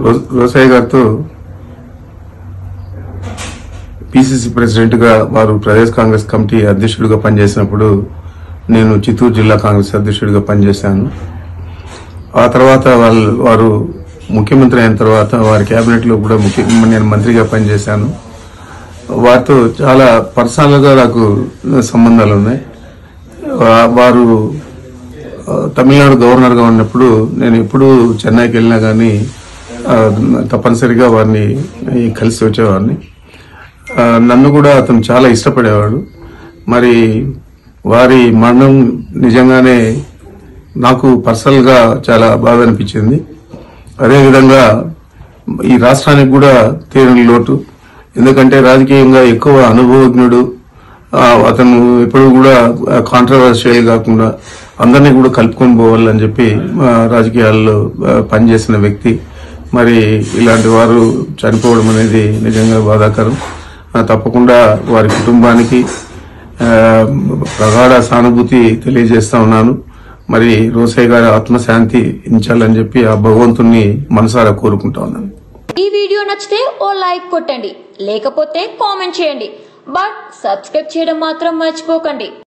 రో- రోసయ్య గారితో PCC president గా వారు ప్రదేశ్ కాంగ్రెస్ కమిటీ అధ్యక్షుడిగా పనిచేసినప్పుడు నేను చిత్తూరు జిల్లా కాంగ్రెస్ అధ్యక్షుడిగా పనిచేశాను ఆ తర్వాత వాళ్ళు వారు ముఖ్యమంత్రి అయిన తర్వాత వారి కేబినెట్ లో కూడా ముఖ్య నేను మంత్రిగా పనిచేశాను వారితో చాలా పర్సనల్ గా నాకు సంబంధాలు ఉన్నాయి వా- వారు ఆ, తమిళనాడు గవర్నర్ గా ఉన్నప్పుడు నేను ఎప్పుడు చెన్నైకి వెళ్ళినా కానీ తప్పనిసరిగా వారిని ఈ, కలిసి వచ్చేవాడిని ఆ, నన్ను కూడా అతను చాలా ఇష్టపడేవాడు మరి వారి మరణం నిజంగానే నాకు పర్సనల్ గా చాలా బాధ అనిపించింది అదేవిధంగా ఈ రాష్ట్రానికి కూడా తీరని లోటు ఎందుకంటే రాజకీయంగా ఎక్కువ అనుభవజ్ఞుడు ఆ, అతను ఎప్పుడు కూడా కాంట్రవర్షియల్ కాకుండా అందరినీ కూడా కలుపుకొని పోవాలని చెప్పి ఆ, రాజకీయాల్లో ఆ, పనిచేసిన వ్యక్తి మరి ఇలాంటి వారు చనిపోవడం అనేది నిజంగా బాధాకరం ఆ, తప్పకుండా వారి కుటుంబానికి ఆ, ప్రగాఢ సానుభూతి తెలియజేస్తా ఉన్నాను మరి రోసయ్య గారి ఆత్మశాంతి ఇచ్చాలని చెప్పి ఆ భగవంతుణ్ణి మనసారా కోరుకుంటా ఉన్నాను ఈ వీడియో నచ్చితే ఓ లైక్ కొట్టండి లేకపోతే కామెంట్ చేయండి బట్ సబ్స్క్రైబ్ చేయడం మాత్రం మర్చిపోకండి